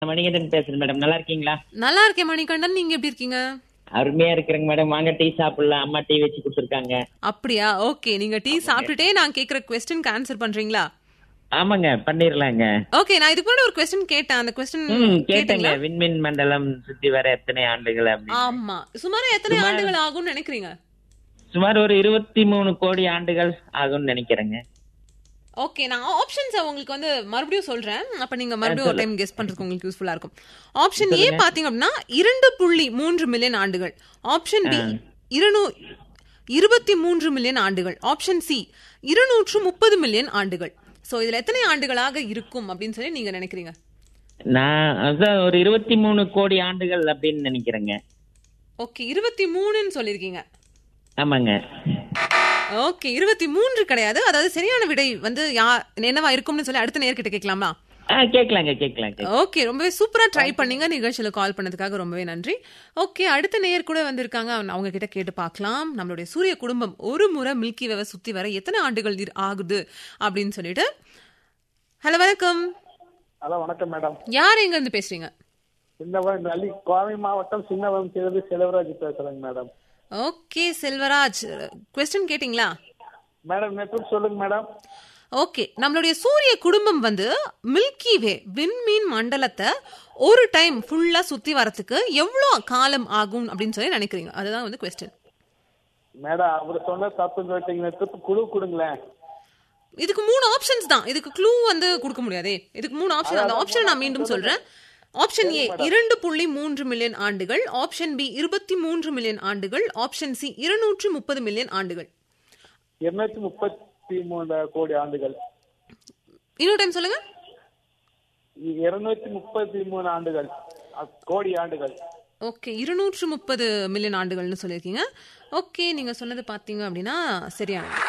மணிகண்டன் பேசுறேன் மேடம் நல்லா இருக்கீங்களா நல்லா இருக்கேன் மணிகண்டன் நீங்க எப்படி இருக்கீங்க அருமையா இருக்கிறேங்க மேடம் வாங்க டீ சாப்பிடலாம் அம்மா டீ வச்சு கொடுத்துருக்காங்க அப்படியா ஓகே நீங்க டீ சாப்பிட்டுட்டே நான் கேக்குற கொஸ்டினுக்கு ஆன்சர் பண்றீங்களா ஆமாங்க பண்ணிரலாங்க ஓகே நான் இதுக்கு முன்னாடி ஒரு கொஸ்டின் கேட்டேன் அந்த கொஸ்டின் ம் கேட்டேங்க கேட்டீங்களா விண்மின் மண்டலம் சுத்தி வர எத்தனை ஆண்டுகள் அப்படின்னு ஆமா சுமார் எத்தனை ஆண்டுகள் ஆகும்னு நினைக்கிறீங்க சுமார் ஒரு இருபத்தி மூணு கோடி ஆண்டுகள் ஆகும்னு நினைக்கிறேங்க ஓகே நான் ஆப்ஷன்ஸ் உங்களுக்கு வந்து மறுபடியும் சொல்றேன் அப்ப நீங்க மறுபடியும் ஒரு டைம் கெஸ் பண்றதுக்கு உங்களுக்கு யூஸ்ஃபுல்லா இருக்கும் ஆப்ஷன் ஏ பாத்தீங்க அப்படின்னா இரண்டு புள்ளி மூன்று மில்லியன் ஆண்டுகள் ஆப்ஷன் பி இருநூ இருபத்தி மூன்று மில்லியன் ஆண்டுகள் ஆப்ஷன் சி இருநூற்று முப்பது மில்லியன் ஆண்டுகள் சோ இதுல எத்தனை ஆண்டுகளாக இருக்கும் அப்படின்னு சொல்லி நீங்க நினைக்கிறீங்க நான் அதான் ஒரு இருபத்தி மூணு கோடி ஆண்டுகள் அப்படின்னு நினைக்கிறேங்க ஓகே இருபத்தி மூணுன்னு சொல்லியிருக்கீங்க ஆமாங்க ஓகே இருபத்தி மூன்று கிடையாது அதாவது சரியான விடை வந்து யா என்னவா இருக்கும்னு சொல்லி அடுத்த நேர்கிட்ட கேட்கலாமா ஆ கேட்கலாங்க கேட்கலாம் கேட்கலாம். ஓகே ரொம்பவே சூப்பரா ட்ரை பண்ணீங்க நிகழ்ச்சியில கால் பண்ணதுக்காக ரொம்பவே நன்றி ஓகே அடுத்த நேயர் கூட வந்திருக்காங்க அவங்க- அவங்க கிட்ட கேட்டு பார்க்கலாம் நம்மளுடைய சூரிய குடும்பம் ஒரு முறை மில்கி வேவை சுத்தி வர எத்தனை ஆண்டுகள் இரு- ஆகுது அப்படின்னு சொல்லிட்டு ஹலோ வணக்கம் ஹலோ வணக்கம் மேடம் யார் எங்க இருந்து பேசுறீங்க சின்னவன் அள்ளி கோவை மாவட்டம் சின்னவன் சேர்ந்து செலவராஜ் பேசுறேங்க மேடம் ஓகே செல்வராஜ் கொஸ்டின் கேட்டிங்களா மேடம் நெட்வொர்க் சொல்லுங்க மேடம் ஓகே நம்மளுடைய சூரிய குடும்பம் வந்து மில்கி வே விண்மீன் மண்டலத்தை ஒரு டைம் ஃபுல்லா சுத்தி வரதுக்கு எவ்வளோ காலம் ஆகும் அப்படின்னு சொல்லி நினைக்கிறீங்க அதுதான் வந்து கொஸ்டின் மேடம் அவர் சொன்ன தப்பு சொல்லிட்டீங்க நெட்வொர்க் குழு கொடுங்களேன் இதுக்கு மூணு ஆப்ஷன்ஸ் தான் இதுக்கு க்ளூ வந்து கொடுக்க முடியாதே இதுக்கு மூணு ஆப்ஷன் அந்த ஆப்ஷன் நான் மீண்டும் சொல்றேன் ஆப்ஷன் ஏ இரண்டு புள்ளி மூன்று மில்லியன் ஆண்டுகள் ஆப்ஷன் பி இருபத்தி மூன்று மில்லியன் ஆண்டுகள் ஆப்ஷன் சி இருநூற்று முப்பது மில்லியன் ஆண்டுகள் இருநூத்தி முப்பத்தி மூணு கோடி ஆண்டுகள் இன்னொரு டைம் சொல்லுங்க இருநூத்தி முப்பத்தி மூணு ஆண்டுகள் அ, கோடி ஆண்டுகள் ஓகே இருநூற்று முப்பது மில்லியன் ஆண்டுகள்னு சொல்லியிருக்கீங்க ஓகே நீங்க சொன்னது பாத்தீங்க அப்படின்னா சரியானது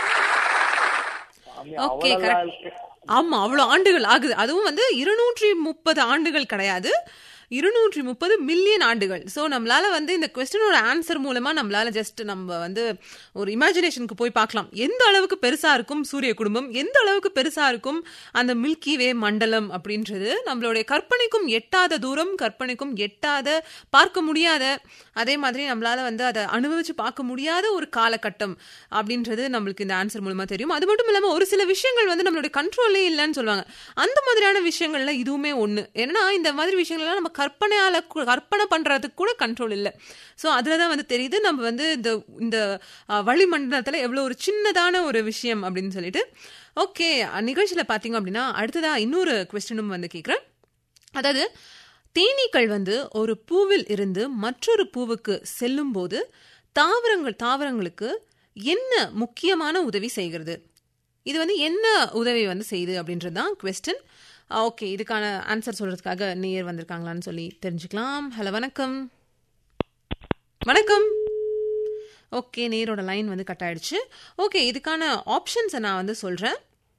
ஓகே அவ்வளவு கரெக்ட் ஆமா அவ்வளவு ஆண்டுகள் ஆகுது அதுவும் வந்து இருநூற்றி முப்பது ஆண்டுகள் கிடையாது இருநூற்றி முப்பது மில்லியன் ஆண்டுகள் ஸோ நம்மளால வந்து இந்த கொஸ்டினோட ஆன்சர் மூலமா நம்மளால ஜஸ்ட் நம்ம வந்து ஒரு இமேஜினேஷனுக்கு போய் பார்க்கலாம் எந்த அளவுக்கு பெருசா இருக்கும் சூரிய குடும்பம் எந்த அளவுக்கு பெருசா இருக்கும் அந்த மில்கி வே மண்டலம் அப்படின்றது நம்மளுடைய கற்பனைக்கும் எட்டாத தூரம் கற்பனைக்கும் எட்டாத பார்க்க முடியாத அதே மாதிரி நம்மளால வந்து அதை அனுபவிச்சு பார்க்க முடியாத ஒரு காலகட்டம் அப்படின்றது நம்மளுக்கு இந்த ஆன்சர் மூலமா தெரியும் அது மட்டும் இல்லாம ஒரு சில விஷயங்கள் வந்து நம்மளுடைய கண்ட்ரோலே இல்லைன்னு சொல்லுவாங்க அந்த மாதிரியான விஷயங்கள்ல இதுவுமே ஒண்ணு ஏன்னா இந்த மாதிரி விஷயங்கள்லாம் நம்ம கற்பனையால கு- கற்பனை பண்றதுக்கு கூட கண்ட்ரோல் இல்லை ஸோ அதுல தான் வந்து தெரியுது நம்ம வந்து இந்த இந்த அஹ், வளிமண்டலத்துல எவ்வளவு ஒரு சின்னதான ஒரு விஷயம் அப்படின்னு சொல்லிட்டு ஓகே நிகழ்ச்சியில பாத்தீங்க அப்படின்னா அடுத்ததா இன்னொரு கொஸ்டினும் வந்து கேட்குறேன் அதாவது தேனீக்கள் வந்து ஒரு பூவில் இருந்து மற்றொரு பூவுக்கு செல்லும்போது தாவரங்கள் தாவரங்களுக்கு என்ன முக்கியமான உதவி செய்கிறது இது வந்து என்ன உதவி வந்து செய்யுது அப்படின்றது தான் கொஸ்டின் ஓகே இதுக்கான ஆன்சர் சொல்றதுக்காக நேயர் வந்திருக்காங்களான்னு சொல்லி தெரிஞ்சுக்கலாம் ஹலோ வணக்கம் வணக்கம் ஓகே நேரோட லைன் வந்து கட் ஆயிடுச்சு ஓகே இதுக்கான ஆப்ஷன்ஸை நான் வந்து சொல்றேன்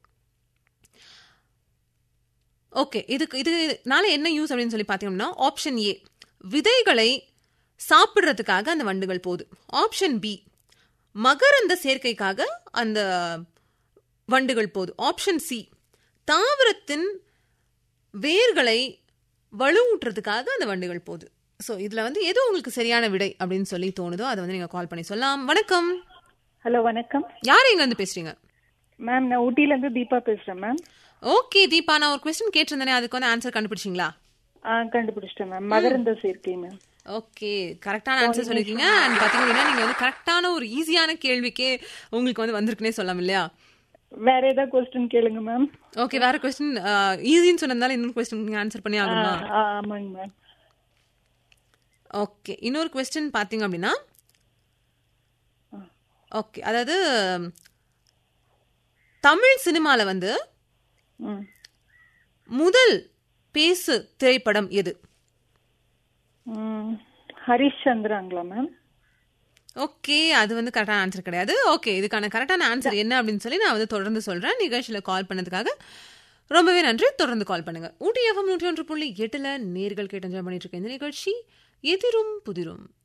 ஓகே இதுக்கு இதுனால என்ன யூஸ் அப்படின்னு சொல்லி பார்த்தீங்கன்னா ஆப்ஷன் ஏ விதைகளை சாப்பிட்றதுக்காக அந்த வண்டுகள் போகுது ஆப்ஷன் பி மகரந்த சேர்க்கைக்காக அந்த வண்டுகள் போகுது ஆப்ஷன் சி தாவரத்தின் வேர்களை வலுவூட்டுறதுக்காக அந்த வண்டுகள் போகுது ஸோ இதில் வந்து எது உங்களுக்கு சரியான விடை அப்படின்னு சொல்லி தோணுதோ அதை வந்து நீங்கள் கால் பண்ணி சொல்லலாம் வணக்கம் ஹலோ வணக்கம் யார் எங்க இருந்து பேசுறீங்க மேம் நான் ஊட்டில இருந்து தீபா பேசுறேன் மேம் ஓகே தீபா நான் ஒரு கொஸ்டின் கேட்டிருந்தேனே அதுக்கு வந்து ஆன்சர் கண்டுபிடிச்சிங்களா ஆ கண்டுபிடிச்சிட்டேன் மேம் மகரந்த சேர்க்கை மேம் ஓகே கரெக்டான ஆன்சர் சொல்லிருக்கீங்க அண்ட் பாத்தீங்கன்னா நீங்க வந்து கரெக்டான ஒரு ஈஸியான கேள்விக்கே உங்களுக்கு வந்து வந்திருக்குனே சொல்லலாம் இல்லையா வேற ஏதாவது கொஸ்டின் கேளுங்க மேம் ஓகே வேற கொஸ்டின் ஈஸின்னு சொன்னதால இன்னொரு கொஸ்டின் நீங்க ஆன்சர் பண்ணி ஆகணுமா ஆமாங்க மேம் ஓகே இன்னொரு கொஸ்டின் பாத்தீங்க அப்படின்னா ஓகே அதாவது தமிழ் சினிமால வந்து ம் முதல் பேசு திரைப்படம் எது ம், ஹரிஷ் சந்திராங்களா மேம் ஓகே அது வந்து கரெக்டான ஆன்சர் கிடையாது ஓகே இதுக்கான கரெக்டான ஆன்சர் என்ன அப்படின்னு சொல்லி நான் வந்து தொடர்ந்து சொல்றேன் நிகழ்ச்சியில கால் பண்ணதுக்காக ரொம்பவே நன்றி தொடர்ந்து கால் பண்ணுங்க ஊட்டி எஃப்எம் நூற்றி ஒன்று புள்ளி எட்டுல நேர்கள் கேட்டு enjoy பண்ணிட்டு இருக்க இந்த நிகழ்ச்சி எதிரும் புதிரும்